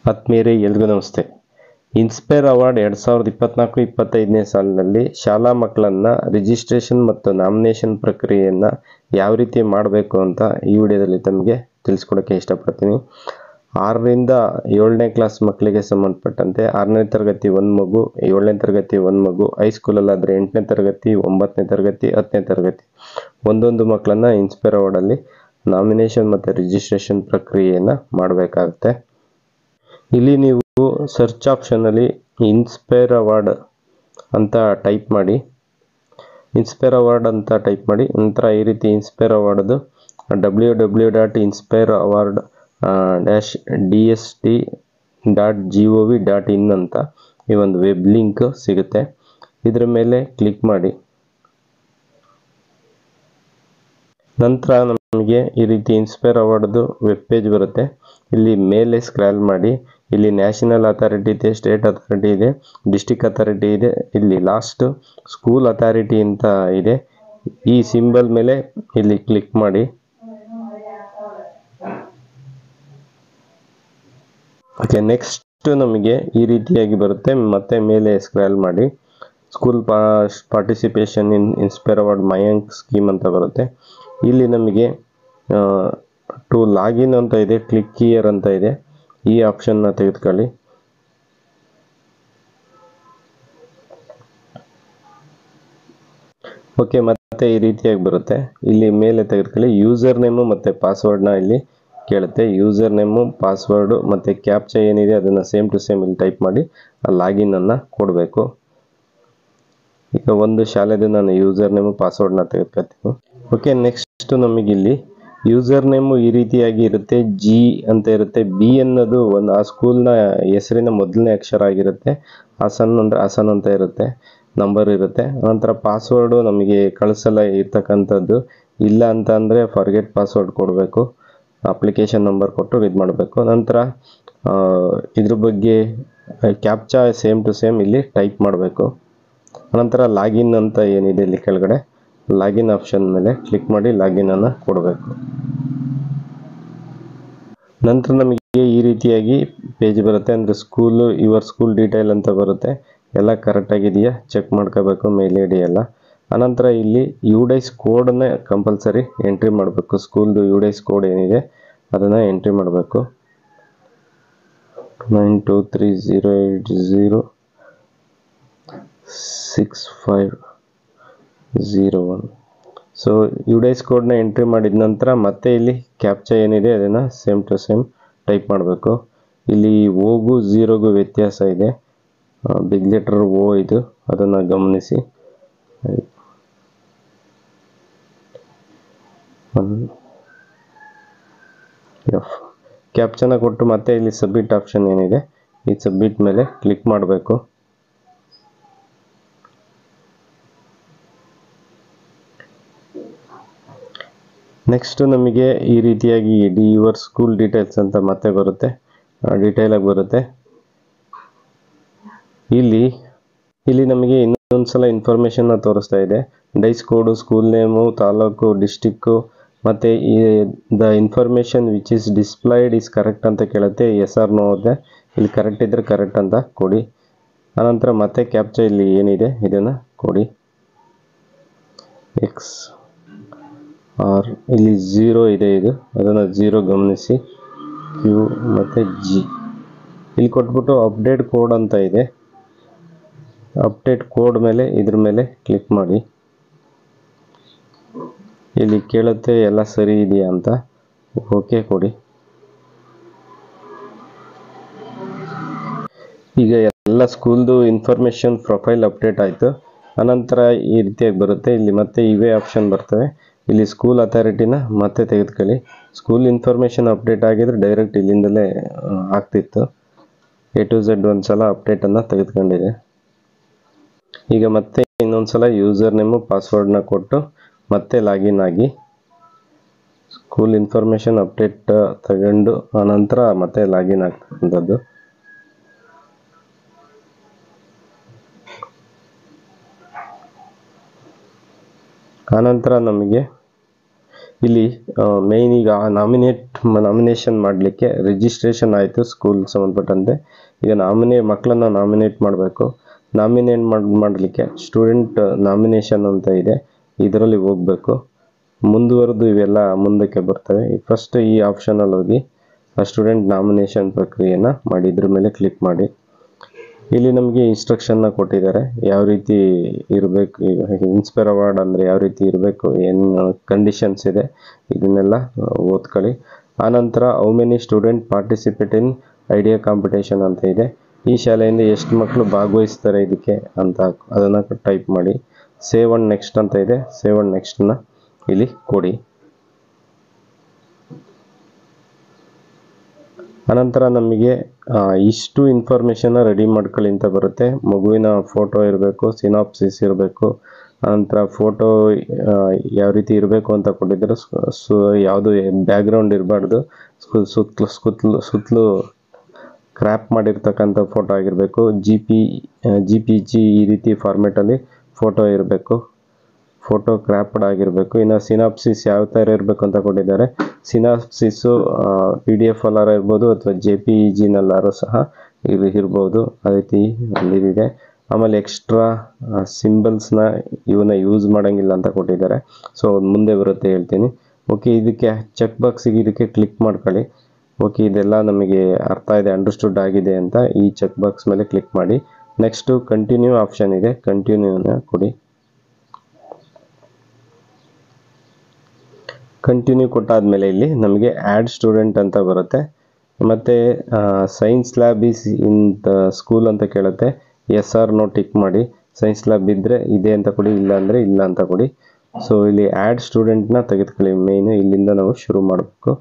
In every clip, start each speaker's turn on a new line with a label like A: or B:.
A: ಆತ್ಮೀಯರೇ ಎಲ್ರಿಗೂ ನಮಸ್ತೆ ಇನ್ಸ್ಪೈರ್ ಅವಾರ್ಡ್ ಎರಡು ಸಾವಿರದ ಇಪ್ಪತ್ನಾಲ್ಕು ಇಪ್ಪತ್ತೈದನೇ ಸಾಲಿನಲ್ಲಿ ಶಾಲಾ ಮಕ್ಕಳನ್ನು ರಿಜಿಸ್ಟ್ರೇಷನ್ ಮತ್ತು ನಾಮಿನೇಷನ್ ಪ್ರಕ್ರಿಯೆಯನ್ನು ಯಾವ ರೀತಿ ಮಾಡಬೇಕು ಅಂತ ಈ ವಿಡಿಯೋದಲ್ಲಿ ತಮಗೆ ತಿಳಿಸ್ಕೊಡೋಕ್ಕೆ ಇಷ್ಟಪಡ್ತೀನಿ ಆರರಿಂದ ಏಳನೇ ಕ್ಲಾಸ್ ಮಕ್ಕಳಿಗೆ ಸಂಬಂಧಪಟ್ಟಂತೆ ಆರನೇ ತರಗತಿ ಒಂದು ಮಗು ಏಳನೇ ತರಗತಿ ಒಂದು ಮಗು ಹೈಸ್ಕೂಲಲ್ಲಾದರೆ ಎಂಟನೇ ತರಗತಿ ಒಂಬತ್ತನೇ ತರಗತಿ ಹತ್ತನೇ ತರಗತಿ ಒಂದೊಂದು ಮಕ್ಕಳನ್ನು ಇನ್ಸ್ಪೈರ್ ಅವಾರ್ಡಲ್ಲಿ ನಾಮಿನೇಷನ್ ಮತ್ತು ರಿಜಿಸ್ಟ್ರೇಷನ್ ಪ್ರಕ್ರಿಯೆಯನ್ನು ಮಾಡಬೇಕಾಗುತ್ತೆ ಇಲ್ಲಿ ನೀವು ಸರ್ಚ್ ಆಪ್ಷನಲ್ಲಿ ಇನ್ಸ್ಪೈರ್ ಅವಾರ್ಡ್ ಅಂತ ಟೈಪ್ ಮಾಡಿ ಇನ್ಸ್ಪೈರ್ ಅವಾರ್ಡ್ ಅಂತ ಟೈಪ್ ಮಾಡಿ ನಂತರ ಈ ರೀತಿ ಇನ್ಸ್ಪೈರ್ ಅವಾರ್ಡ್ದು W W dot inspire award dash D S T dot G O V dot in ಅಂತ ಈ ಒಂದು ವೆಬ್ ಲಿಂಕ್ ಸಿಗುತ್ತೆ ಇದರ ಮೇಲೆ ಕ್ಲಿಕ್ ಮಾಡಿ ನಂತರ ನಮಗೆ ಈ ರೀತಿ ಇನ್ಸ್ಪೈರ್ ಅವಾರ್ಡ್ದು ವೆಬ್ ಪೇಜ್ ಬರುತ್ತೆ ಇಲ್ಲಿ ಮೇಲೆ ಸ್ಕ್ರಾಲ್ ಮಾಡಿ ಇಲ್ಲಿ ನ್ಯಾಷನಲ್ ಅಥಾರಿಟಿ ಇದೆ ಸ್ಟೇಟ್ ಅಥಾರಿಟಿ ಇದೆ ಡಿಸ್ಟಿಕ್ ಅಥಾರಿಟಿ ಇದೆ ಇಲ್ಲಿ ಲಾಸ್ಟ್ ಸ್ಕೂಲ್ ಅಥಾರಿಟಿ ಅಂತ ಇದೆ ಈ ಸಿಂಬಲ್ ಮೇಲೆ ಇಲ್ಲಿ ಕ್ಲಿಕ್ ಮಾಡಿ ಓಕೆ ನೆಕ್ಸ್ಟ್ ನಮಗೆ ಈ ರೀತಿಯಾಗಿ ಬರುತ್ತೆ ಮತ್ತೆ ಮೇಲೆ ಸ್ಕ್ರಾಲ್ ಮಾಡಿ school participation in inspire award Manak scheme ಅಂತ ಬರುತ್ತೆ ಇಲ್ಲಿ ನಮಗೆ ಟು ಲಾಗಿನ್ ಅಂತ ಇದೆ ಕ್ಲಿಕ್ ಇಯರ್ ಅಂತ ಇದೆ ಈ ಆಪ್ಷನ್ನ ತೆಗೆದುಕೊಳ್ಳಿ ಓಕೆ ಮತ್ತೆ ಈ ರೀತಿಯಾಗಿ ಬರುತ್ತೆ ಇಲ್ಲಿ ಮೇಲೆ ತೆಗೆದುಕೊಳ್ಳಿ ಯೂಸರ್ ನೇಮು ಮತ್ತು ಪಾಸ್ವರ್ಡ್ನ ಇಲ್ಲಿ ಕೇಳುತ್ತೆ ಯೂಸರ್ ನೇಮು ಪಾಸ್ವರ್ಡು ಮತ್ತು ಕ್ಯಾಪ್ಚ ಏನಿದೆ ಅದನ್ನು ಸೇಮ್ ಟು ಸೇಮ್ ಇಲ್ಲಿ ಟೈಪ್ ಮಾಡಿ ಆ ಲಾಗಿನನ್ನು ಕೊಡಬೇಕು ಈಗ ಒಂದು ಶಾಲೆದು ನಾನು ಯೂಸರ್ ನೇಮು ಪಾಸ್ವರ್ಡ್ನ ತೆಗೆದುಕೊಳ್ತೀನಿ ಓಕೆ ನೆಕ್ಸ್ಟ್ ನಮಗಿಲ್ಲಿ ಯೂಸರ್ ನೇಮು ಈ ರೀತಿಯಾಗಿ ಇರುತ್ತೆ ಜಿ ಅಂತ ಇರುತ್ತೆ ಬಿ ಅನ್ನೋದು ಒಂದು ಆ ಸ್ಕೂಲ್ನ ಹೆಸರಿನ ಮೊದಲನೇ ಅಕ್ಷರ ಆಗಿರುತ್ತೆ ಹಾಸನ್ ಅಂದರೆ ಹಾಸನ್ ಅಂತ ಇರುತ್ತೆ ನಂಬರ್ ಇರುತ್ತೆ ನಂತರ ಪಾಸ್ವರ್ಡು ನಮಗೆ ಕಳಿಸಲ್ಲ ಇರ್ತಕ್ಕಂಥದ್ದು ಇಲ್ಲ ಅಂತ ಅಂದರೆ ಫರ್ಗೆಟ್ ಪಾಸ್ವರ್ಡ್ ಕೊಡಬೇಕು ಅಪ್ಲಿಕೇಶನ್ ನಂಬರ್ ಕೊಟ್ಟು ಇದು ಮಾಡಬೇಕು ನಂತರ ಇದ್ರ ಬಗ್ಗೆ ಕ್ಯಾಪ್ಚಾ ಸೇಮ್ ಟು ಸೇಮ್ ಇಲ್ಲಿ ಟೈಪ್ ಮಾಡಬೇಕು ನಂತರ ಲಾಗಿನ್ ಅಂತ ಏನಿದೆ ಇಲ್ಲಿ ಕೆಳಗಡೆ ಲಾಗಿನ್ ಆಪ್ಷನ್ ಮೇಲೆ ಕ್ಲಿಕ್ ಮಾಡಿ ಲಾಗಿನನ್ನು ಕೊಡಬೇಕು ನಂತರ ನಮಗೆ ಈ ರೀತಿಯಾಗಿ ಪೇಜ್ ಬರುತ್ತೆ ಅಂದರೆ ಸ್ಕೂಲು ಯುವರ್ ಸ್ಕೂಲ್ ಡೀಟೇಲ್ ಅಂತ ಬರುತ್ತೆ ಎಲ್ಲ ಕರೆಕ್ಟಾಗಿದೆಯಾ ಚೆಕ್ ಮಾಡ್ಕೋಬೇಕು ಮೇಲ್ ಐ ಡಿ ಎಲ್ಲ ಅನಂತರ ಇಲ್ಲಿ ಯು ಡೈಸ್ ಕೋಡನ್ನೇ ಕಂಪಲ್ಸರಿ ಎಂಟ್ರಿ ಮಾಡಬೇಕು ಸ್ಕೂಲ್ದು ಯು ಡೈಸ್ ಕೋಡ್ ಏನಿದೆ ಅದನ್ನು ಎಂಟ್ರಿ ಮಾಡಬೇಕು nine two three zero eight zero six five zero one so U DISE ಕೋಡ್ನ ಎಂಟ್ರಿ ಮಾಡಿದ ನಂತರ ಮತ್ತೆ ಇಲ್ಲಿ ಕ್ಯಾಪ್ಚಾ ಏನಿದೆ ಅದನ್ನು ಸೇಮ್ ಟು ಸೇಮ್ ಟೈಪ್ ಮಾಡಬೇಕು ಇಲ್ಲಿ ಓಗೂ ಝೀರೋಗೂ ವ್ಯತ್ಯಾಸ ಇದೆ ಬಿಗ್ ಲೆಟರ್ ಓ ಇದು ಅದನ್ನು ಗಮನಿಸಿ ಒನ್ ಎಫ್ ಕ್ಯಾಪ್ಚನ ಕೊಟ್ಟು ಮತ್ತೆ ಇಲ್ಲಿ ಸಬ್ಮಿಟ್ ಆಪ್ಷನ್ ಏನಿದೆ ಈ ಸಬ್ಮಿಟ್ ಮೇಲೆ ಕ್ಲಿಕ್ ಮಾಡಬೇಕು ನೆಕ್ಸ್ಟ್ ನಮಗೆ ಈ ರೀತಿಯಾಗಿ ಡಿ ಯುವರ್ ಸ್ಕೂಲ್ ಡೀಟೇಲ್ಸ್ ಅಂತ ಮತ್ತೆ ಬರುತ್ತೆ ಡೀಟೇಲಾಗಿ ಬರುತ್ತೆ ಇಲ್ಲಿ ಇಲ್ಲಿ ನಮಗೆ ಇನ್ನೊಂದು ಸಲ ಇನ್ಫಾರ್ಮೇಷನ್ನ ತೋರಿಸ್ತಾ ಇದೆ DISE code school name taluk district ಮತ್ತು ಈ the information which is displayed is correct ಅಂತ ಕೇಳುತ್ತೆ ಎಸ್ ಆರ್ ನೋ ಇದೆ ಇಲ್ಲಿ ಕರೆಕ್ಟ್ ಇದ್ದರೆ ಕರೆಕ್ಟ್ ಅಂತ ಕೊಡಿ ಆನಂತರ ಮತ್ತೆ ಕ್ಯಾಪ್ಚ ಇಲ್ಲಿ ಏನಿದೆ ಇದನ್ನು ಕೊಡಿ ಎಕ್ಸ್ ಆರ್ ಇಲ್ಲಿ ಝೀರೋ ಇದೆ ಇದು ಅದನ್ನು ಝೀರೋ ಗಮನಿಸಿ ಕ್ಯೂ ಮತ್ತು ಜಿ ಇಲ್ಲಿ ಕೊಟ್ಬಿಟ್ಟು ಅಪ್ಡೇಟ್ ಕೋಡ್ ಅಂತ ಇದೆ ಅಪ್ಡೇಟ್ ಕೋಡ್ ಮೇಲೆ ಇದ್ರ ಮೇಲೆ ಕ್ಲಿಕ್ ಮಾಡಿ ಇಲ್ಲಿ ಕೇಳುತ್ತೆ ಎಲ್ಲ ಸರಿ ಇದೆಯಾ ಅಂತ ಓಕೆ ಕೊಡಿ ಈಗ ಎಲ್ಲ ಸ್ಕೂಲ್ದು ಇನ್ಫಾರ್ಮೇಷನ್ ಪ್ರೊಫೈಲ್ ಅಪ್ಡೇಟ್ ಆಯಿತು ಅನಂತರ ಈ ರೀತಿಯಾಗಿ ಬರುತ್ತೆ ಇಲ್ಲಿ ಮತ್ತೆ ಇವೇ ಆಪ್ಷನ್ ಬರ್ತವೆ ಇಲ್ಲಿ ಸ್ಕೂಲ್ ಅಥಾರಿಟಿನ ಮತ್ತೆ ತೆಗೆದುಕೊಳ್ಳಿ ಸ್ಕೂಲ್ ಇನ್ಫಾರ್ಮೇಷನ್ ಅಪ್ಡೇಟ್ ಆಗಿದ್ರೆ ಡೈರೆಕ್ಟ್ ಇಲ್ಲಿಂದಲೇ ಆಗ್ತಿತ್ತು ಎ ಟು ಝೆಡ್ ಒಂದು ಸಲ ಅಪ್ಡೇಟನ್ನು ತೆಗೆದುಕೊಂಡಿದೆ ಈಗ ಮತ್ತೆ ಇನ್ನೊಂದು ಸಲ ಯೂಸರ್ ನೇಮು ಪಾಸ್ವರ್ಡ್ನ ಕೊಟ್ಟು ಮತ್ತೆ ಲಾಗಿನ್ ಆಗಿ ಸ್ಕೂಲ್ ಇನ್ಫಾರ್ಮೇಷನ್ ಅಪ್ಡೇಟ್ ತಗೊಂಡು ಆನಂತರ ಮತ್ತೆ ಲಾಗಿನ್ ಆಗ್ತಕ್ಕಂಥದ್ದು ಆನಂತರ ನಮಗೆ ಇಲ್ಲಿ ಮೇಯ್ನ್ ಈಗ ನಾಮಿನೇಟ್ ನಾಮಿನೇಷನ್ ಮಾಡಲಿಕ್ಕೆ ರಿಜಿಸ್ಟ್ರೇಷನ್ ಆಯಿತು ಸ್ಕೂಲ್ ಸಂಬಂಧಪಟ್ಟಂತೆ ಈಗ ನಾಮಿನೇ ಮಕ್ಕಳನ್ನ ನಾಮಿನೇಟ್ ಮಾಡಬೇಕು ನಾಮಿನೇಟ್ ಮಾಡಿ ಮಾಡಲಿಕ್ಕೆ ಸ್ಟೂಡೆಂಟ್ ನಾಮಿನೇಷನ್ ಅಂತ ಇದೆ ಇದರಲ್ಲಿ ಹೋಗಬೇಕು ಮುಂದುವರೆದು ಇವೆಲ್ಲ ಮುಂದಕ್ಕೆ ಬರ್ತವೆ ಫಸ್ಟ್ ಈ ಆಪ್ಷನಲ್ಲಿ ಹೋಗಿ ಸ್ಟೂಡೆಂಟ್ ನಾಮಿನೇಷನ್ ಪ್ರಕ್ರಿಯೆನ ಮಾಡಿ ಇದ್ರ ಮೇಲೆ ಕ್ಲಿಕ್ ಮಾಡಿ ಇಲ್ಲಿ ನಮಗೆ ಇನ್ಸ್ಟ್ರಕ್ಷನ್ನ ಕೊಟ್ಟಿದ್ದಾರೆ ಯಾವ ರೀತಿ ಇರಬೇಕು ಇನ್ಸ್ಪೈರ್ ಅವಾರ್ಡ್ ಅಂದರೆ ಯಾವ ರೀತಿ ಇರಬೇಕು ಏನು ಕಂಡೀಷನ್ಸ್ ಇದೆ ಇದನ್ನೆಲ್ಲ ಓದ್ಕೊಳ್ಳಿ ಆನಂತರ how many student participate in idea competition ಅಂತ ಇದೆ ಈ ಶಾಲೆಯಿಂದ ಎಷ್ಟು ಮಕ್ಕಳು ಭಾಗವಹಿಸ್ತಾರೆ ಇದಕ್ಕೆ ಅಂತ ಅದನ್ನು ಟೈಪ್ ಮಾಡಿ ಸೇವ್ ಅಂಡ್ ನೆಕ್ಸ್ಟ್ ಅಂತ ಇದೆ ಸೇವ್ ಅಂಡ್ ನೆಕ್ಸ್ಟ್ನ ಇಲ್ಲಿ ಕೊಡಿ ಅನಂತರ ನಮಗೆ ಆ, ಇಷ್ಟು ಇನ್ಫಾರ್ಮೇಷನ್ನ ರೆಡಿ ಮಾಡ್ಕೊಳ್ಳಿ ಅಂತ ಬರುತ್ತೆ ಮಗುವಿನ ಫೋಟೋ ಇರಬೇಕು ಸಿನಾಪ್ಸಿಸ್ ಇರಬೇಕು ಅನಂತರ ಫೋಟೋ ಯಾವ ರೀತಿ ಇರಬೇಕು ಅಂತ ಕೊಟ್ಟಿದ್ದಾರೆ ಸು ಯಾವುದು ಬ್ಯಾಕ್ಗ್ರೌಂಡ್ ಇರಬಾರ್ದು ಸುತ್ತಲೂ ಸುತ್ತಲೂ ಸುತ್ತಲೂ ಕ್ರ್ಯಾಪ್ ಮಾಡಿರ್ತಕ್ಕಂಥ ಫೋಟೋ ಆಗಿರಬೇಕು G P G P G ಈ ರೀತಿ ಫಾರ್ಮೆಟಲ್ಲಿ ಫೋಟೋ ಇರಬೇಕು ಫೋಟೋ ಕ್ರ್ಯಾಪ್ಡ್ ಆಗಿರಬೇಕು ಇನ್ನು ಸಿನಾಪ್ಸಿಸ್ ಯಾವ ಥರ ಇರಬೇಕು ಅಂತ ಕೊಟ್ಟಿದ್ದಾರೆ ಸಿನಾಪ್ಸಿಸ್ಸು ಪಿ ಡಿ ಎಫ್ ಅಲ್ಲಾರ ಇರ್ಬೋದು ಅಥವಾ ಜೆ ಪಿ ಇ ಜಿನಲ್ಲಾರು ಸಹ ಇದು ಇರ್ಬೋದು ಆ ರೀತಿ ಒಂದು ಇದಿದೆ ಆಮೇಲೆ ಎಕ್ಸ್ಟ್ರಾ ಸಿಂಬಲ್ಸ್ನ ಇವನ್ನ ಯೂಸ್ ಮಾಡೋಂಗಿಲ್ಲ ಅಂತ ಕೊಟ್ಟಿದ್ದಾರೆ ಸೊ ಮುಂದೆ ಬರುತ್ತೆ ಹೇಳ್ತೀನಿ ಓಕೆ ಇದಕ್ಕೆ ಚೆಕ್ ಬಾಕ್ಸಿಗೆ ಇದಕ್ಕೆ ಕ್ಲಿಕ್ ಮಾಡ್ಕೊಳ್ಳಿ ಓಕೆ ಇದೆಲ್ಲ ನಮಗೆ ಅರ್ಥ ಇದೆ ಅಂಡರ್ಸ್ಟುಡ್ ಆಗಿದೆ ಅಂತ ಈ ಚೆಕ್ ಬಾಕ್ಸ್ ಮೇಲೆ ಕ್ಲಿಕ್ ಮಾಡಿ ನೆಕ್ಸ್ಟು ಕಂಟಿನ್ಯೂ ಆಪ್ಷನ್ ಇದೆ ಕಂಟಿನ್ಯೂನ ಕೊಡಿ ಕಂಟಿನ್ಯೂ ಕೊಟ್ಟಾದ್ಮೇಲೆ ಇಲ್ಲಿ ನಮಗೆ ಆ್ಯಡ್ ಸ್ಟೂಡೆಂಟ್ ಅಂತ ಬರುತ್ತೆ ಮತ್ತು science lab is in the school ಅಂತ ಕೇಳುತ್ತೆ ಎಸ್ ಆರ್ ನೋ ಟಿಕ್ ಮಾಡಿ ಸೈನ್ಸ್ ಲ್ಯಾಬ್ ಇದ್ದರೆ ಇದೆ ಅಂತ ಕೊಡಿ ಇಲ್ಲ ಅಂದರೆ ಇಲ್ಲ ಅಂತ ಕೊಡಿ ಸೊ ಇಲ್ಲಿ ಆ್ಯಡ್ ಸ್ಟೂಡೆಂಟ್ನ ತೆಗೆದುಕೊಳ್ಳಿ ಮೇಯ್ನು ಇಲ್ಲಿಂದ ನಾವು ಶುರು ಮಾಡಬೇಕು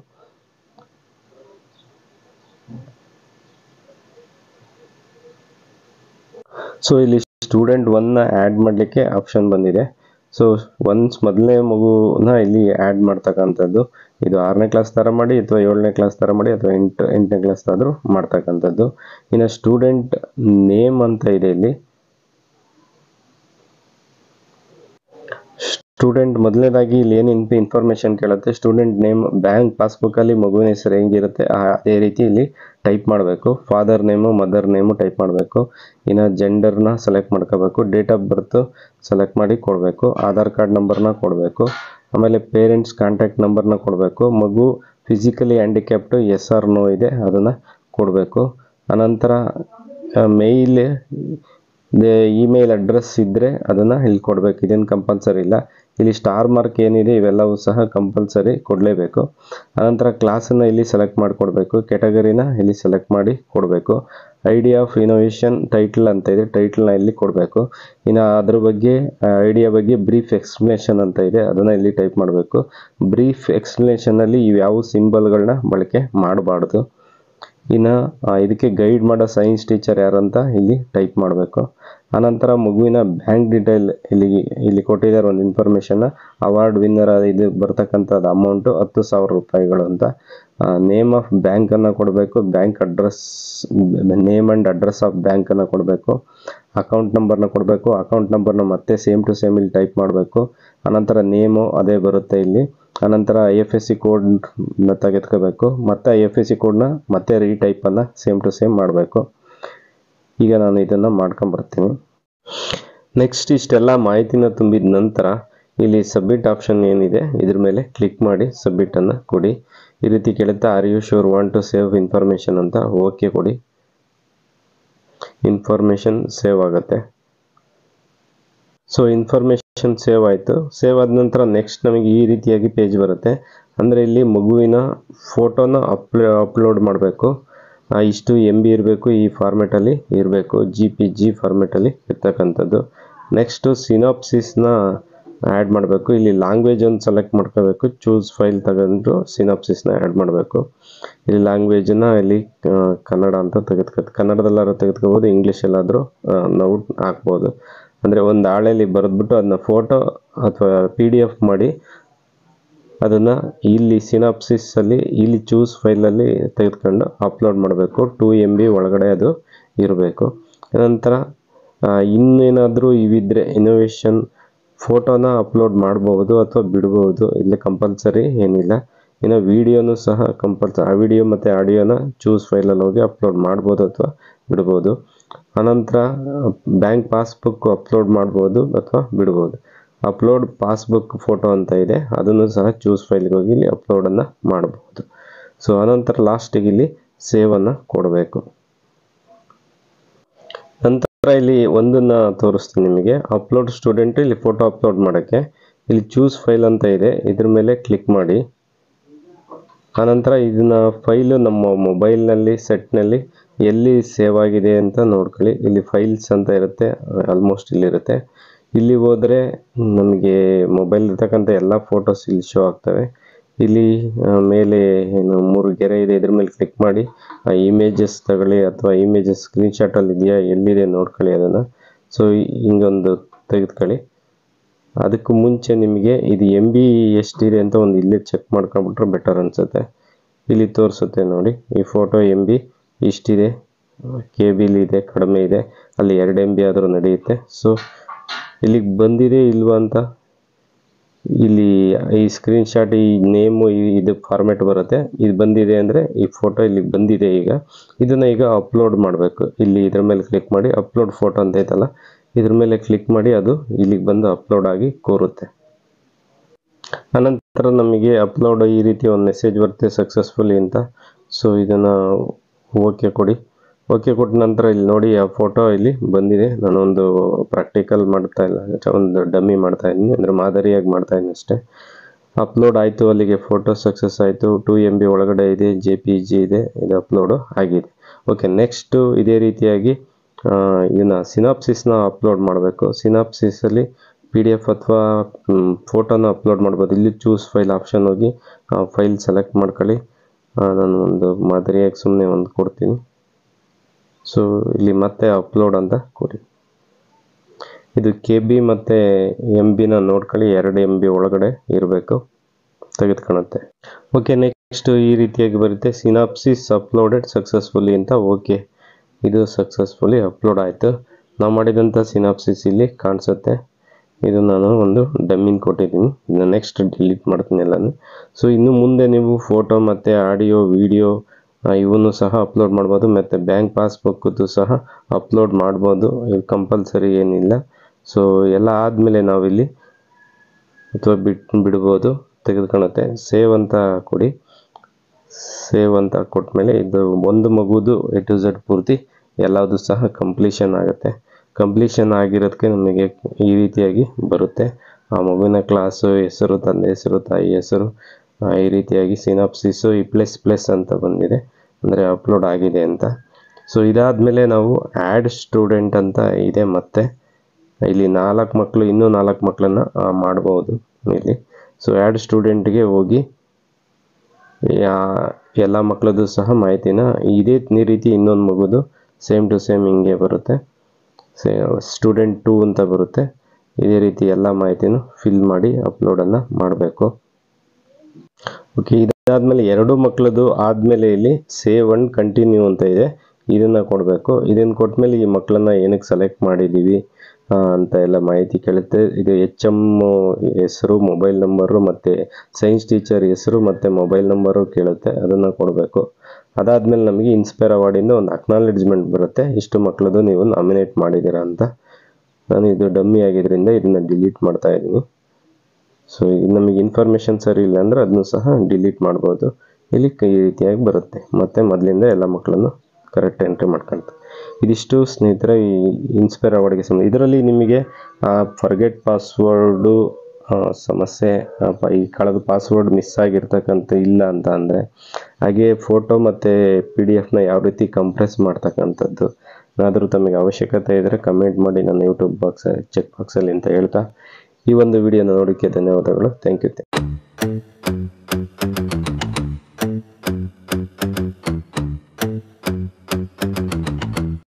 A: ಸೊ ಇಲ್ಲಿ ಸ್ಟೂಡೆಂಟ್ ಒನ್ನ ಆ್ಯಡ್ ಮಾಡಲಿಕ್ಕೆ ಆಪ್ಷನ್ ಬಂದಿದೆ ಸೊ ಒನ್ಸ್ ಮೊದಲನೇ ಮಗುನ ಇಲ್ಲಿ ಆ್ಯಡ್ ಮಾಡ್ತಕ್ಕಂಥದ್ದು ಇದು ಆರನೇ ಕ್ಲಾಸ್ ಥರ ಮಾಡಿ ಅಥವಾ ಏಳನೇ ಕ್ಲಾಸ್ ಥರ ಮಾಡಿ ಅಥವಾ ಎಂಟು ಎಂಟನೇ ಕ್ಲಾಸ್ ಆದರೂ ಮಾಡ್ತಕ್ಕಂಥದ್ದು ಇನ್ನು ಸ್ಟೂಡೆಂಟ್ ನೇಮ್ ಅಂತ ಇದೆ ಇಲ್ಲಿ ಸ್ಟೂಡೆಂಟ್ ಮೊದಲನೇದಾಗಿ ಇಲ್ಲಿ ಏನು ಇನ್ ಇನ್ಫಾರ್ಮೇಷನ್ ಕೇಳುತ್ತೆ ಸ್ಟೂಡೆಂಟ್ ನೇಮ್ ಬ್ಯಾಂಕ್ ಪಾಸ್ಬುಕ್ಕಲ್ಲಿ ಮಗುವಿನ ಹೆಸರು ಹೆಂಗಿರುತ್ತೆ ಆ- ಅದೇ ರೀತಿ ಇಲ್ಲಿ ಟೈಪ್ ಮಾಡಬೇಕು father name mother name type ಮಾಡಬೇಕು ಇನ್ನು ಜೆಂಡರ್ನ ಸೆಲೆಕ್ಟ್ ಮಾಡ್ಕೋಬೇಕು ಡೇಟ್ ಆಫ್ ಬರ್ತ್ ಸೆಲೆಕ್ಟ್ ಮಾಡಿ ಕೊಡಬೇಕು ಆಧಾರ್ ಕಾರ್ಡ್ ನಂಬರ್ನ ಕೊಡಬೇಕು ಆಮೇಲೆ ಪೇರೆಂಟ್ಸ್ ಕಾಂಟ್ಯಾಕ್ಟ್ ನಂಬರ್ನ ಕೊಡಬೇಕು ಮಗು physically handicapped yes or no ಇದೆ ಅದನ್ನು ಕೊಡಬೇಕು ಅನಂತರ ಮೇಯ್ಲ್ ಇಮೇಲ್ ಅಡ್ರೆಸ್ ಇದ್ದರೆ ಅದನ್ನು ಇಲ್ಲಿ ಕೊಡಬೇಕು ಇದೇನು ಕಂಪಲ್ಸರಿ ಇಲ್ಲ ಇಲ್ಲಿ ಸ್ಟಾರ್ ಮಾರ್ಕ್ ಏನಿದೆ ಇವೆಲ್ಲವೂ ಸಹ ಕಂಪಲ್ಸರಿ ಕೊಡಲೇಬೇಕು ಅನಂತರ ಕ್ಲಾಸನ್ನು ಇಲ್ಲಿ ಸೆಲೆಕ್ಟ್ ಮಾಡಿಕೊಡ್ಬೇಕು ಕೆಟಗರಿನ ಇಲ್ಲಿ ಸೆಲೆಕ್ಟ್ ಮಾಡಿ ಕೊಡಬೇಕು ಐಡಿಯಾ ಆಫ್ ಇನೋವೇಷನ್ ಟೈಟಲ್ ಅಂತ ಇದೆ ಟೈಟಲ್ನ ಇಲ್ಲಿ ಕೊಡಬೇಕು ಇನ್ನು ಅದ್ರ ಬಗ್ಗೆ ಐಡಿಯಾ ಬಗ್ಗೆ ಬ್ರೀಫ್ ಎಕ್ಸ್ಪ್ಲನೇಷನ್ ಅಂತ ಇದೆ ಅದನ್ನು ಇಲ್ಲಿ ಟೈಪ್ ಮಾಡಬೇಕು ಬ್ರೀಫ್ ಎಕ್ಸ್ಪ್ಲನೇಷನಲ್ಲಿ ಇವ್ಯಾವ ಸಿಂಬಲ್ಗಳನ್ನ ಬಳಕೆ ಮಾಡಬಾರ್ದು ಇನ್ನು ಆ, ಇದಕ್ಕೆ ಗೈಡ್ ಮಾಡೋ ಸೈನ್ಸ್ ಟೀಚರ್ ಯಾರಂತ ಇಲ್ಲಿ ಟೈಪ್ ಮಾಡಬೇಕು ಆನಂತರ ಮಗುವಿನ ಬ್ಯಾಂಕ್ ಡೀಟೇಲ್ ಇಲ್ಲಿ ಇಲ್ಲಿ ಕೊಟ್ಟಿದ್ದಾರೆ ಒಂದು ಇನ್ಫಾರ್ಮೇಷನ್ನ ಅವಾರ್ಡ್ ವಿನ್ನರ್ ಇದು ಬರ್ತಕ್ಕಂಥದ್ದು ಅಮೌಂಟು ಹತ್ತು ಸಾವಿರ ರೂಪಾಯಿಗಳು ಅಂತ ನೇಮ್ ಆಫ್ ಬ್ಯಾಂಕನ್ನು ಕೊಡಬೇಕು bank address name and address of ಬ್ಯಾಂಕನ್ನು ಕೊಡಬೇಕು ಅಕೌಂಟ್ ನಂಬರ್ನ ಕೊಡಬೇಕು ಅಕೌಂಟ್ ನಂಬರ್ನ ಮತ್ತೆ ಸೇಮ್ ಟು ಸೇಮ್ ಇಲ್ಲಿ ಟೈಪ್ ಮಾಡಬೇಕು ಅನಂತರ ನೇಮು ಅದೇ ಬರುತ್ತೆ ಇಲ್ಲಿ ಅನಂತರ ಐ ಎಫ್ ಎಸ್ ಸಿ ಕೋಡ್ನ ತೆಗೆದುಕೋಬೇಕು ಮತ್ತೆ ಐ ಎಫ್ ಎಸ್ ಸಿ ಕೋಡ್ನ ಮತ್ತೆ ರೀಟೈಪನ್ನು ಸೇಮ್ ಟು ಸೇಮ್ ಮಾಡಬೇಕು ಈಗ ನಾನು ಇದನ್ನು ಮಾಡ್ಕೊಂಬರ್ತೀನಿ ನೆಕ್ಸ್ಟ್ ಇಷ್ಟೆಲ್ಲ ಮಾಹಿತಿನ ತುಂಬಿದ ನಂತರ ಇಲ್ಲಿ ಸಬ್ಮಿಟ್ ಆಪ್ಷನ್ ಏನಿದೆ ಇದ್ರ ಮೇಲೆ ಕ್ಲಿಕ್ ಮಾಡಿ ಸಬ್ಮಿಟನ್ನು ಕೊಡಿ ಈ ರೀತಿ ಕೇಳುತ್ತೆ are you sure want to save information ಅಂತ ಓಕೆ ಕೊಡಿ ಇನ್ಫಾರ್ಮೇಷನ್ ಸೇವ್ ಆಗುತ್ತೆ ಸೊ ಇನ್ಫಾರ್ಮೇಷನ್ ಸೇವ್ ಆಯಿತು ಸೇವ್ ಆದ ನಂತರ ನೆಕ್ಸ್ಟ್ ನಮಗೆ ಈ ರೀತಿಯಾಗಿ ಪೇಜ್ ಬರುತ್ತೆ ಅಂದರೆ ಇಲ್ಲಿ ಮಗುವಿನ ಫೋಟೋನ ಅಪ್ಲೋ ಅಪ್ಲೋಡ್ ಮಾಡಬೇಕು ಇಷ್ಟು ಎಮ್ ಬಿ ಇರಬೇಕು ಈ ಫಾರ್ಮೆಟಲ್ಲಿ ಇರಬೇಕು ಜಿ ಪಿ ಜಿ ಫಾರ್ಮೆಟಲ್ಲಿ ಇರ್ತಕ್ಕಂಥದ್ದು ನೆಕ್ಸ್ಟು ಸಿನಾಪ್ಸಿಸ್ನ ಆ್ಯಡ್ ಮಾಡಬೇಕು ಇಲ್ಲಿ ಲ್ಯಾಂಗ್ವೇಜ್ ಒಂದು ಸೆಲೆಕ್ಟ್ ಮಾಡ್ಕೋಬೇಕು ಚೂಸ್ ಫೈಲ್ ತಗೊಂಡು ಸಿನಾಪ್ಸಿಸ್ನ ಆ್ಯಡ್ ಮಾಡಬೇಕು ಇಲ್ಲಿ ಲ್ಯಾಂಗ್ವೇಜನ್ನ ಇಲ್ಲಿ ಆ, ಕನ್ನಡ ಅಂತ ತೆಗೆದುಕೊ ಕನ್ನಡದಲ್ಲಾದ್ರೂ ತೆಗೆದುಕೋಬೋದು ಇಂಗ್ಲೀಷಲ್ಲಾದರೂ ನಾವು ಹಾಕ್ಬೋದು ಅಂದರೆ ಒಂದು ಹಾಳೆಯಲ್ಲಿ ಬರೆದ್ಬಿಟ್ಟು ಅದನ್ನ ಫೋಟೋ ಅಥವಾ ಪಿ ಡಿ ಎಫ್ ಮಾಡಿ ಅದನ್ನು ಇಲ್ಲಿ ಸಿನಾಪ್ಸಿಸಲ್ಲಿ ಇಲ್ಲಿ ಚೂಸ್ ಫೈಲಲ್ಲಿ ತೆಗೆದುಕೊಂಡು ಅಪ್ಲೋಡ್ ಮಾಡಬೇಕು ಟೂ ಎಮ್ ಬಿ ಒಳಗಡೆ ಅದು ಇರಬೇಕು ನಂತರ ಇನ್ನೇನಾದರೂ ಇವಿದ್ರೆ ಇನೋವೇಷನ್ ಫೋಟೋನ ಅಪ್ಲೋಡ್ ಮಾಡ್ಬೋದು ಅಥವಾ ಬಿಡ್ಬೋದು ಇಲ್ಲಿ ಕಂಪಲ್ಸರಿ ಏನಿಲ್ಲ ಇನ್ನು ವಿಡಿಯೋನು ಸಹ ಕಂಪಲ್ಸರಿ ಆ ವಿಡಿಯೋ ಮತ್ತು ಆಡಿಯೋನ ಚೂಸ್ ಫೈಲಲ್ಲಿ ಹೋಗಿ ಅಪ್ಲೋಡ್ ಮಾಡ್ಬೋದು ಅಥವಾ ಬಿಡ್ಬೋದು ಅನಂತರ ಬ್ಯಾಂಕ್ ಪಾಸ್ಬುಕ್ ಅಪ್ಲೋಡ್ ಮಾಡ್ಬೋದು ಅಥವಾ ಬಿಡ್ಬೋದು ಅಪ್ಲೋಡ್ ಪಾಸ್ಬುಕ್ ಫೋಟೋ ಅಂತ ಇದೆ ಅದನ್ನು ಸಹ ಚೂಸ್ ಫೈಲ್ಗೆ ಹೋಗಿ ಇಲ್ಲಿ ಅಪ್ಲೋಡನ್ನು ಮಾಡಬಹುದು ಸೊ ಅನಂತರ ಲಾಸ್ಟಿಗೆ ಇಲ್ಲಿ ಸೇವನ್ನು ಕೊಡಬೇಕು ನಂತರ ಇಲ್ಲಿ ಒಂದನ್ನು ತೋರಿಸ್ತೀನಿ ನಿಮಗೆ ಅಪ್ಲೋಡ್ ಸ್ಟೂಡೆಂಟ್ ಇಲ್ಲಿ ಫೋಟೋ ಅಪ್ಲೋಡ್ ಮಾಡೋಕ್ಕೆ ಇಲ್ಲಿ ಚೂಸ್ ಫೈಲ್ ಅಂತ ಇದೆ ಇದ್ರ ಮೇಲೆ ಕ್ಲಿಕ್ ಮಾಡಿ ಆನಂತರ ಇದನ್ನ ಫೈಲು ನಮ್ಮ ಮೊಬೈಲ್ನಲ್ಲಿ ಸೆಟ್ನಲ್ಲಿ ಎಲ್ಲಿ ಸೇವ್ ಆಗಿದೆ ಅಂತ ನೋಡ್ಕೊಳ್ಳಿ ಇಲ್ಲಿ ಫೈಲ್ಸ್ ಅಂತ ಇರುತ್ತೆ ಆಲ್ಮೋಸ್ಟ್ ಇಲ್ಲಿರುತ್ತೆ ಇಲ್ಲಿ ಹೋದರೆ ನಮಗೆ ಮೊಬೈಲ್ ಇರ್ತಕ್ಕಂಥ ಎಲ್ಲ ಫೋಟೋಸ್ ಇಲ್ಲಿ ಶೋ ಆಗ್ತವೆ ಇಲ್ಲಿ ಆ, ಮೇಲೆ ಏನು ಮೂರು ಗೆರೆ ಇದೆ ಇದ್ರ ಮೇಲೆ ಕ್ಲಿಕ್ ಮಾಡಿ ಆ ಇಮೇಜಸ್ ತಗೊಳ್ಳಿ ಅಥವಾ ಇಮೇಜಸ್ ಸ್ಕ್ರೀನ್ಶಾಟಲ್ಲಿ ಇದೆಯಾ ಎಲ್ಲಿದೆ ನೋಡ್ಕೊಳ್ಳಿ ಅದನ್ನು ಸೊ ಹಿಂಗೊಂದು ತೆಗೆದುಕೊಳ್ಳಿ ಅದಕ್ಕೂ ಮುಂಚೆ ನಿಮಗೆ ಇದು ಎಮ್ ಬಿ ಎಷ್ಟಿದೆ ಅಂತ ಒಂದು ಇಲ್ಲೇ ಚೆಕ್ ಮಾಡ್ಕೊಂಬಿಟ್ರೆ ಬೆಟರ್ ಅನಿಸುತ್ತೆ ಇಲ್ಲಿ ತೋರಿಸುತ್ತೆ ನೋಡಿ ಈ ಫೋಟೋ ಎಮ್ ಬಿ ಇಷ್ಟಿದೆ ಕೆ ಬಿಲಿ ಇದೆ ಕಡಿಮೆ ಇದೆ ಅಲ್ಲಿ ಎರಡು ಎಮ್ ಬಿ ಆದರೂ ನಡೆಯುತ್ತೆ ಸೊ ಇಲ್ಲಿಗೆ ಬಂದಿದೆ ಇಲ್ವಾ ಅಂತ ಇಲ್ಲಿ ಈ ಸ್ಕ್ರೀನ್ಶಾಟ್ ಈ ನೇಮು ಇದು ಫಾರ್ಮೆಟ್ ಬರುತ್ತೆ ಇದು ಬಂದಿದೆ ಅಂದರೆ ಈ ಫೋಟೋ ಇಲ್ಲಿಗೆ ಬಂದಿದೆ ಈಗ ಇದನ್ನು ಈಗ ಅಪ್ಲೋಡ್ ಮಾಡಬೇಕು ಇಲ್ಲಿ ಇದ್ರ ಮೇಲೆ ಕ್ಲಿಕ್ ಮಾಡಿ ಅಪ್ಲೋಡ್ ಫೋಟೋ ಅಂತ ಐತಲ್ಲ ಇದ್ರ ಮೇಲೆ ಕ್ಲಿಕ್ ಮಾಡಿ ಅದು ಇಲ್ಲಿಗೆ ಬಂದು ಅಪ್ಲೋಡ್ ಆಗಿ ಕೂರುತ್ತೆ ಅನಂತರ ನಮಗೆ ಅಪ್ಲೋಡ್ ಈ ರೀತಿ ಒಂದು ಮೆಸೇಜ್ ಬರುತ್ತೆ ಸಕ್ಸಸ್ಫುಲಿ ಅಂತ ಸೊ ಇದನ್ನು ಓಕೆ ಕೊಡಿ ಓಕೆ ಕೊಟ್ಟ ನಂತರ ಇಲ್ಲಿ ನೋಡಿ ಆ ಫೋಟೋ ಇಲ್ಲಿ ಬಂದಿದೆ ನಾನೊಂದು ಪ್ರಾಕ್ಟಿಕಲ್ ಮಾಡ್ತಾ ಇಲ್ಲ ಒಂದು ಡಮ್ಮಿ ಮಾಡ್ತಾ ಇದ್ದೀನಿ ಅಂದರೆ ಮಾದರಿಯಾಗಿ ಮಾಡ್ತಾ ಇದ್ದೀನಿ ಅಷ್ಟೇ ಅಪ್ಲೋಡ್ ಆಯಿತು ಅಲ್ಲಿಗೆ ಫೋಟೋ ಸಕ್ಸಸ್ ಆಯಿತು ಟೂ ಎಮ್ ಬಿ ಒಳಗಡೆ ಇದೆ ಜೆ ಪಿ ಜಿ ಇದೆ ಇದು ಅಪ್ಲೋಡು ಆಗಿದೆ ಓಕೆ ನೆಕ್ಸ್ಟು ಇದೇ ರೀತಿಯಾಗಿ ಆ, ಇದನ್ನ ಸಿನಾಪ್ಸಿಸ್ನ ಅಪ್ಲೋಡ್ ಮಾಡಬೇಕು ಸಿನಾಪ್ಸಿಸಲ್ಲಿ ಪಿ ಡಿ ಎಫ್ ಅಥವಾ ಫೋಟೋನ ಅಪ್ಲೋಡ್ ಮಾಡ್ಬೋದು ಇಲ್ಲಿ ಚೂಸ್ ಫೈಲ್ ಆಪ್ಷನ್ ಹೋಗಿ ಫೈಲ್ ಸೆಲೆಕ್ಟ್ ಮಾಡ್ಕೊಳ್ಳಿ ಆ, ನಾನು ಒಂದು ಮಾದರಿಯಾಗಿ ಸುಮ್ಮನೆ ಒಂದು ಕೊಡ್ತೀನಿ ಸೊ ಇಲ್ಲಿ ಮತ್ತೆ ಅಪ್ಲೋಡ್ ಅಂತ ಕೊಡಿ ಇದು ಕೆ ಬಿ ಮತ್ತು ಎಮ್ ಬಿನ ನೋಡ್ಕೊಳ್ಳಿ ಎರಡು ಎಮ್ ಬಿ ಒಳಗಡೆ ಇರಬೇಕು ತೆಗೆದುಕೊಳ್ಳುತ್ತೆ ಓಕೆ ನೆಕ್ಸ್ಟ್ ಈ ರೀತಿಯಾಗಿ ಬರುತ್ತೆ ಸಿನಾಪ್ಸಿಸ್ ಅಪ್ಲೋಡೆಡ್ ಸಕ್ಸಸ್ಫುಲಿ ಅಂತ ಓಕೆ ಇದು ಸಕ್ಸಸ್ಫುಲಿ ಅಪ್ಲೋಡ್ ಆಯಿತು ನಾವು ಮಾಡಿದಂಥ ಸಿನಾಪ್ಸಿಸ್ ಇಲ್ಲಿ ಕಾಣಿಸುತ್ತೆ ಇದು ನಾನು ಒಂದು ಡಮ್ಮಿನ್ ಕೊಟ್ಟಿದ್ದೀನಿ ಇದನ್ನ ನೆಕ್ಸ್ಟ್ ಡಿಲೀಟ್ ಮಾಡ್ತೀನಿ ಎಲ್ಲಾನು ಸೊ ಇನ್ನು ಮುಂದೆ ನೀವು ಫೋಟೋ ಮತ್ತು ಆಡಿಯೋ ವಿಡಿಯೋ ಇವನ್ನು ಸಹ ಅಪ್ಲೋಡ್ ಮಾಡ್ಬೋದು ಮತ್ತು ಬ್ಯಾಂಕ್ ಪಾಸ್ಬುಕ್ದು ಸಹ ಅಪ್ಲೋಡ್ ಮಾಡ್ಬೋದು ಇದು ಕಂಪಲ್ಸರಿ ಏನಿಲ್ಲ ಸೊ ಎಲ್ಲ ಆದಮೇಲೆ ನಾವಿಲ್ಲಿ ಅಥವಾ ಬಿಟ್ ಬಿಡ್ಬೋದು ತೆಗೆದುಕೊಳ್ಳುತ್ತೆ ಸೇವ್ ಅಂತ ಕೊಡಿ ಸೇವ್ ಅಂತ ಕೊಟ್ಮೇಲೆ ಇದು ಒಂದು ಮಗುದು ಎ ಟು ಝೆಡ್ ಪೂರ್ತಿ ಎಲ್ಲದೂ ಸಹ ಕಂಪ್ಲೀಷನ್ ಆಗುತ್ತೆ ಕಂಪ್ಲೀಷನ್ ಆಗಿರೋದಕ್ಕೆ ನಮಗೆ ಈ ರೀತಿಯಾಗಿ ಬರುತ್ತೆ ಆ ಮಗುವಿನ ಕ್ಲಾಸು ಹೆಸರು ತಂದೆ ಹೆಸರು ತಾಯಿ ಹೆಸರು ಆ, ಈ ರೀತಿಯಾಗಿ ಸಿನಾಪ್ಸಿಸು ಈ ಪ್ಲಸ್ ಪ್ಲಸ್ ಅಂತ ಬಂದಿದೆ ಅಂದರೆ ಅಪ್ಲೋಡ್ ಆಗಿದೆ ಅಂತ ಸೊ ಇದಾದಮೇಲೆ ನಾವು ಆ್ಯಡ್ ಸ್ಟೂಡೆಂಟ್ ಅಂತ ಇದೆ ಮತ್ತೆ ಇಲ್ಲಿ ನಾಲ್ಕು ಮಕ್ಕಳು ಇನ್ನೂ ನಾಲ್ಕು ಮಕ್ಕಳನ್ನ ಮಾಡ್ಬೋದು ಇಲ್ಲಿ ಸೊ ಆ್ಯಡ್ ಸ್ಟೂಡೆಂಟ್ಗೆ ಹೋಗಿ ಯಾ- ಎಲ್ಲ ಮಕ್ಕಳದ್ದು ಸಹ ಮಾಹಿತಿನ ಇದೇ ಈ ರೀತಿ ಇನ್ನೊಂದು ಮಗುದು ಸೇಮ್ ಟು ಸೇಮ್ ಹಿಂಗೆ ಬರುತ್ತೆ ಸೇ ಸ್ಟೂಡೆಂಟ್ ಟೂ ಅಂತ ಬರುತ್ತೆ ಇದೇ ರೀತಿ ಎಲ್ಲ ಮಾಹಿತಿನೂ ಫಿಲ್ ಮಾಡಿ ಅಪ್ಲೋಡನ್ನು ಮಾಡಬೇಕು ಓಕೆ ಇದಾದ್ಮೇಲೆ ಎರಡು ಮಕ್ಕಳದು ಆದಮೇಲೆ ಇಲ್ಲಿ ಸೇವ್ ಅಂಡ್ ಕಂಟಿನ್ಯೂ ಅಂತ ಇದೆ ಇದನ್ನು ಕೊಡಬೇಕು ಇದನ್ನು ಕೊಟ್ಮೇಲೆ ಈ ಮಕ್ಕಳನ್ನ ಏನಕ್ಕೆ ಸೆಲೆಕ್ಟ್ ಮಾಡಿದ್ದೀವಿ ಆ, ಅಂತ ಎಲ್ಲ ಮಾಹಿತಿ ಕೇಳುತ್ತೆ ಇದು ಎಚ್ ಎಮ್ ಹೆಸರು ಮೊಬೈಲ್ ನಂಬರು ಮತ್ತು ಸೈನ್ಸ್ ಟೀಚರ್ ಹೆಸರು ಮತ್ತು ಮೊಬೈಲ್ ನಂಬರು ಕೇಳುತ್ತೆ ಅದನ್ನು ಕೊಡಬೇಕು ಅದಾದಮೇಲೆ ನಮಗೆ ಇನ್ಸ್ಪೈರ್ ಅವಾರ್ಡಿಂದ ಒಂದು ಅಕ್ನಾಲೆಡ್ಜ್ಮೆಂಟ್ ಬರುತ್ತೆ ಇಷ್ಟು ಮಕ್ಕಳದು ನೀವು ನಾಮಿನೇಟ್ ಮಾಡಿದ್ದೀರಾ ಅಂತ ನಾನು ಇದು ಡಮ್ಮಿ ಆಗಿದ್ದರಿಂದ ಇದನ್ನು ಡಿಲೀಟ್ ಮಾಡ್ತಾ ಇದ್ದೀನಿ ಸೊ ಇದು ನಮಗೆ ಇನ್ಫಾರ್ಮೇಷನ್ ಸರಿ ಇಲ್ಲ ಅಂದರೆ ಅದನ್ನು ಸಹ ಡಿಲೀಟ್ ಮಾಡ್ಬೋದು ಇಲ್ಲಿ ಕ- ಈ ರೀತಿಯಾಗಿ ಬರುತ್ತೆ ಮತ್ತು ಮೊದಲಿಂದ ಎಲ್ಲ ಮಕ್ಕಳನ್ನು ಕರೆಕ್ಟ್ ಎಂಟ್ರಿ ಮಾಡ್ಕೊಂತ ಇದಿಷ್ಟು ಸ್ನೇಹಿತರೆ ಈ ಇನ್ಸ್ಪೈರ್ ಅವಾರ್ಡ್ಗೆ ಸಂಬಂಧ ಇದರಲ್ಲಿ ನಿಮಗೆ ಫರ್ಗೆಟ್ ಪಾಸ್ವರ್ಡು ಸಮಸ್ಯೆ ಆ, ಪ- ಈ ಕಳೆದ ಪಾಸ್ವರ್ಡ್ ಮಿಸ್ ಆಗಿರ್ತಕ್ಕಂಥ ಇಲ್ಲ ಅಂತ ಅಂದರೆ ಹಾಗೆ ಫೋಟೋ ಮತ್ತು ಪಿ ಡಿ ಎಫ್ನ ಯಾವ ರೀತಿ ಕಂಪ್ರೆಸ್ ಮಾಡ್ತಕ್ಕಂಥದ್ದು ಏನಾದರೂ ತಮಗೆ ಅವಶ್ಯಕತೆ ಇದ್ದರೆ ಕಮೆಂಟ್ ಮಾಡಿ ನನ್ನ ಯೂಟ್ಯೂಬ್ ಬಾಕ್ಸ್ ಚೆಕ್ ಬಾಕ್ಸಲ್ಲಿ ಅಂತ ಹೇಳ್ತಾ ಈ ಒಂದು ವಿಡಿಯೋನ ನೋಡೋಕ್ಕೆ ಧನ್ಯವಾದಗಳು ಥ್ಯಾಂಕ್ ಯು